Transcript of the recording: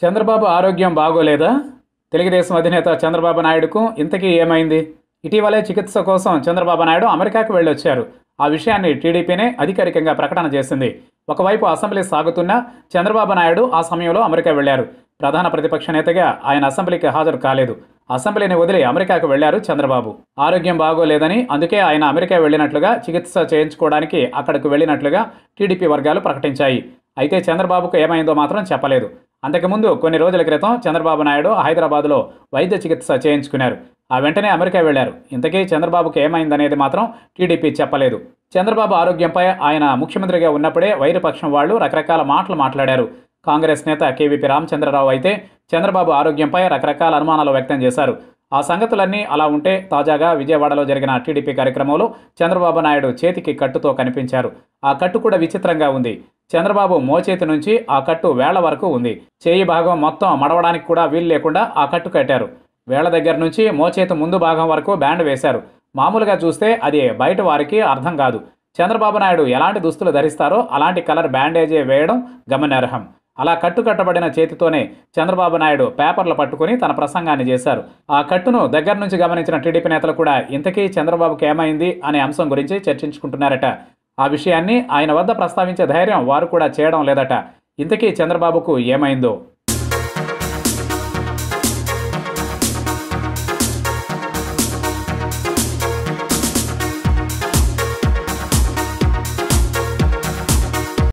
చంద్రబాబు ఆరోగ్యం బాగోలేదా తెలుగుదేశం అధినేత చంద్రబాబు నాయుడుకు ఇంతకీ ఏమైంది ఇటీవలే చికిత్స కోసం చంద్రబాబు నాయుడు అమెరికాకు వెళ్ళొచ్చారు ఆ విషయాన్ని టీడీపీనే అధికారికంగా ప్రకటన చేసింది ఒకవైపు అసెంబ్లీ సాగుతున్నా చంద్రబాబు నాయుడు ఆ సమయంలో అమెరికా వెళ్లారు ప్రధాన ప్రతిపక్ష నేతగా ఆయన అసెంబ్లీకి హాజరు కాలేదు అసెంబ్లీని వదిలి అమెరికాకు వెళ్లారు చంద్రబాబు ఆరోగ్యం బాగోలేదని అందుకే ఆయన అమెరికా వెళ్ళినట్లుగా చికిత్స చేయించుకోవడానికి అక్కడకు వెళ్ళినట్లుగా టీడీపీ వర్గాలు ప్రకటించాయి అయితే చంద్రబాబుకు ఏమైందో మాత్రం చెప్పలేదు అంతకుముందు కొన్ని రోజుల క్రితం చంద్రబాబు నాయుడు హైదరాబాద్లో వైద్య చికిత్స చేయించుకున్నారు ఆ వెంటనే అమెరికా వెళ్లారు ఇంతకీ చంద్రబాబుకు ఏమైందనేది మాత్రం టీడీపీ చెప్పలేదు చంద్రబాబు ఆరోగ్యంపై ఆయన ముఖ్యమంత్రిగా ఉన్నప్పుడే వైరపక్షం వాళ్ళు రకరకాల మాటలు మాట్లాడారు కాంగ్రెస్ నేత కేవీపీ రామచంద్రరావు అయితే చంద్రబాబు ఆరోగ్యంపై రకరకాల అనుమానాలు వ్యక్తం చేశారు ఆ సంగతులన్నీ అలా ఉంటే తాజాగా విజయవాడలో జరిగిన టీడీపీ కార్యక్రమంలో చంద్రబాబు నాయుడు చేతికి కట్టుతో కనిపించారు ఆ కట్టు కూడా విచిత్రంగా ఉంది చంద్రబాబు మోచేతి నుంచి ఆ కట్టు వేళ్ల వరకు ఉంది చేయి భాగం మొత్తం మడవడానికి కూడా వీలు లేకుండా ఆ కట్టు కట్టారు వేళ్ల దగ్గర నుంచి మోచేతి ముందు భాగం వరకు బ్యాండ్ వేశారు మామూలుగా చూస్తే అది బయట వారికి అర్థం కాదు చంద్రబాబు నాయుడు ఎలాంటి దుస్తులు ధరిస్తారో అలాంటి కలర్ బ్యాండేజే వేయడం గమనార్హం అలా కట్టు కట్టబడిన చేతితోనే చంద్రబాబు నాయుడు పేపర్లు పట్టుకుని తన ప్రసంగాన్ని చేశారు ఆ కట్టును దగ్గర నుంచి గమనించిన టీడీపీ నేతలు కూడా ఇంతకీ చంద్రబాబుకి ఏమైంది అనే అంశం గురించి చర్చించుకుంటున్నారట ఆ విషయాన్ని ఆయన వద్ద ప్రస్తావించే ధైర్యం వారు కూడా చేయడం లేదట ఇంతకీ చంద్రబాబుకు ఏమైందో